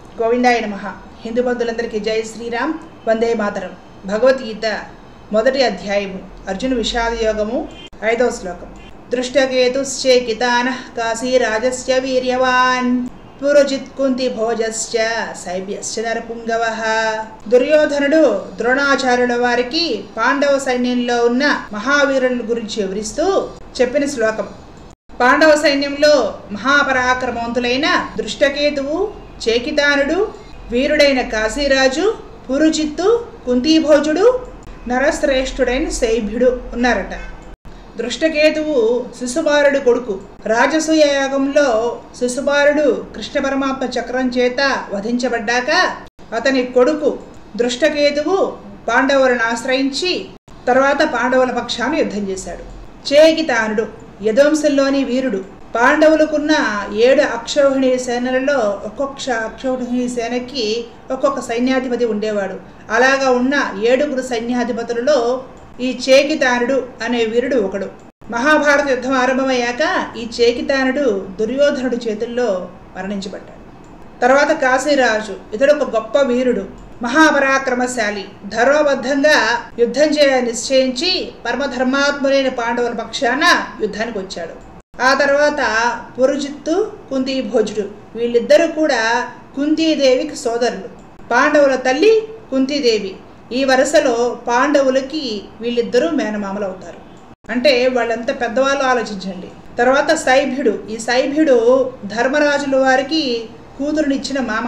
గోవిందాయ నమ హిందూ బంధువులందరికీ జై శ్రీరామ్ వందే మాతరం భగవద్గీత మొదటి అధ్యాయము అర్జున విషాద యోగము ఐదవ శ్లోకం దృష్టకేతుశ్చేకితాన కాశీరాజస్య వీర్యవాన్ పురజిత్ కుంతి భోజశ్చ శైబ్యశ్చ నరపుంగవ దుర్యోధనుడు ద్రోణాచార్యుల వారికి పాండవ సైన్యంలో ఉన్న మహావీరుల గురించి వివరిస్తూ చెప్పిన శ్లోకం పాండవ సైన్యంలో మహాపరాక్రమవంతులైన దృష్టకేతువు చేకితానుడు వీరుడైన కాశీరాజు పురుజిత్తు కుంతీభోజుడు నరశ్రేష్ఠుడైన శైభ్యుడు ఉన్నారట దృష్టకేతువు శిశుబారుడు కొడుకు రాజసూయ యాగంలో శిశుబారుడు కృష్ణ పరమాత్మ చక్రం చేత వధించబడ్డాక అతని కొడుకు దృష్టకేతువు పాండవులను ఆశ్రయించి తర్వాత పాండవుల పక్షాన్ని యుద్ధం చేశాడు చేకితానుడు యదువంశంలోని వీరుడు పాండవులకున్న ఏడు అక్షౌహిణి సేనలలో ఒక్కొక్క అక్షౌహిణి సేనకి ఒక్కొక్క సైన్యాధిపతి ఉండేవాడు అలాగా ఉన్న ఏడుగురు సైన్యాధిపతులలో ఈ చేకితానుడు అనే వీరుడు ఒకడు మహాభారత యుద్ధం ఆరంభమయ్యాక ఈ చేకితానుడు దుర్యోధనుడి చేతుల్లో మరణించబడ్డాడు తర్వాత కాశీరాజు ఇతడు ఒక గొప్ప వీరుడు మహాపరాక్రమశాలి ధర్మబద్ధంగా యుద్ధం చేయ నిశ్చయించి పరమధర్మాత్ములైన పాండవుల పక్షాన యుద్ధానికి వచ్చాడు ఆ తర్వాత పురుజిత్తు కుంతీభోజుడు వీళ్ళిద్దరూ కూడా కుంతీదేవికి సోదరులు పాండవుల తల్లి కుంతీదేవి ఈ వరుసలో పాండవులకి వీళ్ళిద్దరూ మేనమామలు అవుతారు అంటే వాళ్ళంతా పెద్దవాళ్ళు ఆలోచించండి తర్వాత సైభ్యుడు ఈ సైభ్యుడు ధర్మరాజుల వారికి కూతురునిచ్చిన మామ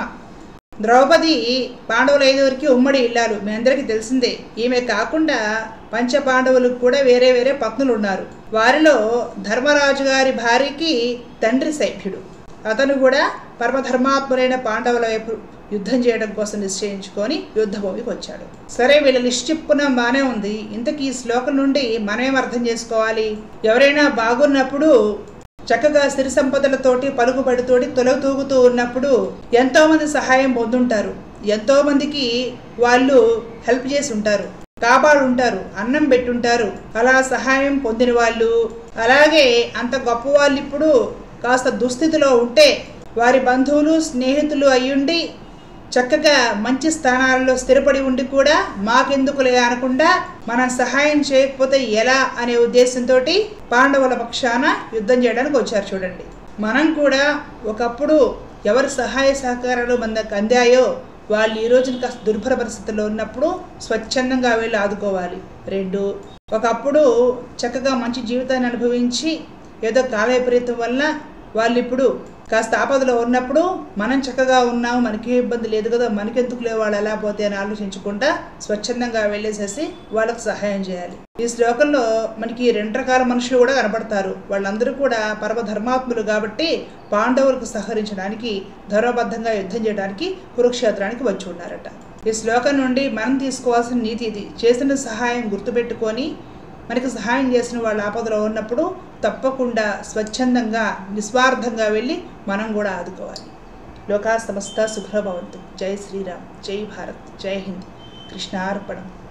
ద్రౌపది పాండవుల ఐదుగురికి ఉమ్మడి ఇల్లాలు మీ అందరికీ తెలిసిందే ఈమె కాకుండా పంచ పాండవులకు కూడా వేరే వేరే పత్నులు ఉన్నారు వారిలో ధర్మరాజు గారి భార్యకి తండ్రి సైభ్యుడు అతను కూడా పరమధర్మాత్ములైన పాండవుల వైపు యుద్ధం చేయడం కోసం నిశ్చయించుకొని యుద్ధభూమికి వచ్చాడు సరే వీళ్ళ లిస్ట్ చెప్పుకున్నాం బాగానే ఉంది ఇంతకీ ఈ శ్లోకం నుండి మనమేం అర్థం చేసుకోవాలి ఎవరైనా బాగున్నప్పుడు చక్కగా సిరి సంపదలతోటి పలుకుబడితోటి తొలగ తూగుతూ ఉన్నప్పుడు ఎంతోమంది సహాయం పొందుంటారు ఎంతోమందికి వాళ్ళు హెల్ప్ చేసి ఉంటారు కాపాడు ఉంటారు అన్నం పెట్టుంటారు అలా సహాయం పొందిన వాళ్ళు అలాగే అంత గొప్ప వాళ్ళు ఇప్పుడు కాస్త దుస్థితిలో ఉంటే వారి బంధువులు స్నేహితులు అయ్యుండి చక్కగా మంచి స్థానాలలో స్థిరపడి ఉండి కూడా మాకెందుకులే అనకుండా మనం సహాయం చేయకపోతే ఎలా అనే ఉద్దేశంతో పాండవుల పక్షాన యుద్ధం చేయడానికి వచ్చారు చూడండి మనం కూడా ఒకప్పుడు ఎవరి సహాయ సహకారాలు మనకు అందాయో వాళ్ళు ఈ రోజున కాస్త దుర్భర పరిస్థితుల్లో ఉన్నప్పుడు స్వచ్ఛందంగా వెళ్ళి ఆదుకోవాలి రెండు ఒకప్పుడు చక్కగా మంచి జీవితాన్ని అనుభవించి ఏదో కాల విపరీతం వల్ల వాళ్ళు ఇప్పుడు కాస్త ఆపదలో ఉన్నప్పుడు మనం చక్కగా ఉన్నాము మనకి ఇబ్బంది లేదు కదా మనకెందుకు లేవు వాళ్ళు ఎలా పోతే అని ఆలోచించకుండా స్వచ్ఛందంగా వెళ్ళేసేసి వాళ్ళకు సహాయం చేయాలి ఈ శ్లోకంలో మనకి రెండు రకాల మనుషులు కూడా కనబడతారు వాళ్ళందరూ కూడా పరమ ధర్మాత్ములు కాబట్టి పాండవులకు సహకరించడానికి ధర్మబద్ధంగా యుద్ధం చేయడానికి కురుక్షేత్రానికి వచ్చి ఉన్నారట ఈ శ్లోకం నుండి మనం తీసుకోవాల్సిన నీతి ఇది చేసిన సహాయం గుర్తుపెట్టుకొని మనకి సహాయం చేసిన వాళ్ళ ఆపదలో ఉన్నప్పుడు తప్పకుండా స్వచ్ఛందంగా నిస్వార్థంగా వెళ్ళి మనం కూడా ఆదుకోవాలి లోకా సమస్త సుఖభవంతు జై శ్రీరామ్ జై భారత్ జై హింద్ కృష్ణార్పణం